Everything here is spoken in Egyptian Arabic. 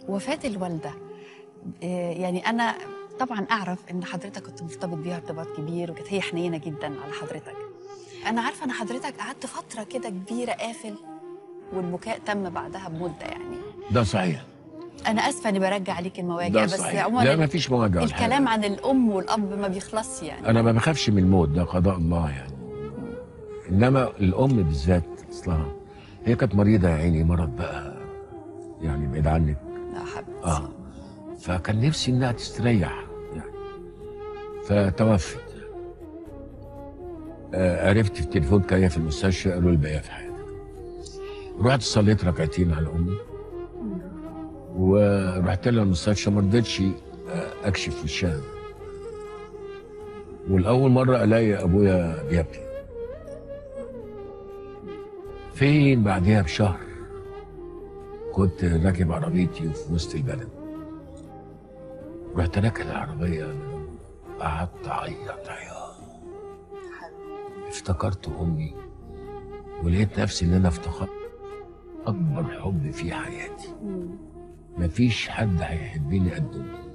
وفاة الوالدة آه، يعني أنا طبعا أعرف إن حضرتك كنت مرتبط بيها ارتباط كبير وكانت هي حنينة جدا على حضرتك أنا عارفة إن حضرتك قعدت فترة كده كبيرة قافل والبكاء تم بعدها بمدة يعني ده صحيح أنا آسفة إني برجع عليك المواجع ده بس صحيح عموما لا ما فيش مواجهه ولا الكلام حاجة. عن الأم والأب ما بيخلصش يعني انا ما بخافش من الموت ده قضاء الله يعني انما الام بالذات اصلها هي كانت مريضه يا عيني مرض بقى يعني بعيد عنك لا حبيبتي اه فكان نفسي انها تستريح يعني فتوفت آه عرفت في التليفون كان هي في المستشفى قالوا لي بقى في حياتك رحت صليت ركعتين على امي ورحت لها المستشفى ما رضيتش آه، اكشف وشها والاول مره الاقي ابويا بيبكي فين بعدها بشهر كنت راكب عربيتي في وسط البلد رحت راكب العربية قعدت أعيط عياط افتكرت أمي ولقيت نفسي إن أنا افتكرت أكبر حب في حياتي مفيش حد هيحبني قد أمي